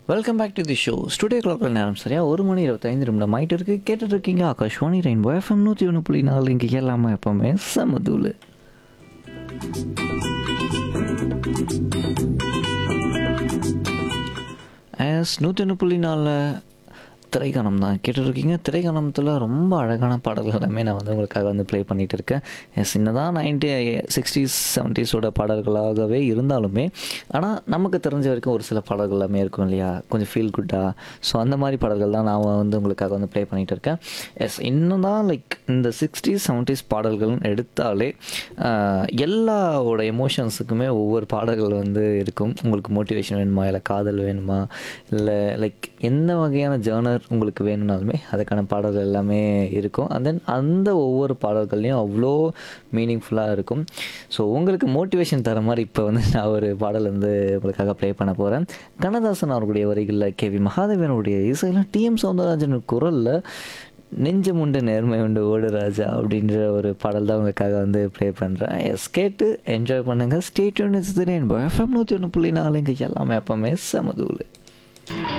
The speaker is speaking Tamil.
welcome back to the show studio கிளாக்கில் நேரம் சரியா ஒரு மணி இருபத்தைந்து நிமிடம் ஆயிட்டு இருக்கு கேட்டுட்டு இருக்கீங்க ஆகாஷ்வாணி ரெயின்போ எஃப்எம் நூற்றி ஒன்று புள்ளி நாலு இங்கே எல்லாமே எப்பவுமே சமதூள் எஸ் நூற்றி ஒன்று புள்ளி நாலில் திரைக்கணம் தான் கேட்டுட்ருக்கீங்க திரைக்கணத்தில் ரொம்ப அழகான பாடல்கள் எல்லாமே நான் வந்து உங்களுக்காக வந்து ப்ளே பண்ணிகிட்டு இருக்கேன் எஸ் என்னதான் நைன்டி சிக்ஸ்டீஸ் செவன்ட்டீஸோட பாடல்களாகவே இருந்தாலுமே ஆனால் நமக்கு தெரிஞ்ச வரைக்கும் ஒரு சில பாடல்கள் எல்லாமே இருக்கும் இல்லையா கொஞ்சம் ஃபீல் குட்டாக ஸோ அந்த மாதிரி பாடல்கள் தான் நான் வந்து உங்களுக்காக வந்து ப்ளே பண்ணிகிட்டு இருக்கேன் எஸ் இன்னும் தான் லைக் இந்த சிக்ஸ்டீஸ் செவன்ட்டீஸ் பாடல்கள்னு எடுத்தாலே ஆஹ், எல்லாவோட எமோஷன்ஸுக்குமே ஒவ்வொரு பாடல்கள் வந்து இருக்கும் உங்களுக்கு மோட்டிவேஷன் வேணுமா இல்லை காதல் வேணுமா இல்லை லைக் எந்த வகையான ஜேர்னர் உங்களுக்கு வேணும்னாலுமே அதுக்கான பாடல்கள் எல்லாமே இருக்கும் அண்ட் தென் அந்த ஒவ்வொரு பாடல்கள்லையும் அவ்வளோ மீனிங்ஃபுல்லாக இருக்கும் ஸோ உங்களுக்கு மோட்டிவேஷன் தர மாதிரி இப்போ வந்து நான் ஒரு பாடல் வந்து உங்களுக்காக ப்ளே பண்ண போகிறேன் கண்ணதாசன் அவர்களுடைய வரிகளில் கே வி மகாதேவனுடைய இசையில் டிஎம் சௌந்தரராஜன் குரலில் நெஞ்சம் உண்டு நேர்மை உண்டு ஓடு ராஜா அப்படின்ற ஒரு பாடல் தான் உங்களுக்காக வந்து ப்ளே பண்ணுறேன் எஸ் கேட்டு என்ஜாய் பண்ணுங்கள் ஸ்டேட் யூனிட்ஸ் எஃப்எம் நூற்றி ஒன்று புள்ளி நாலு இங்கே எல்லாமே எப்பவுமே சமதூள்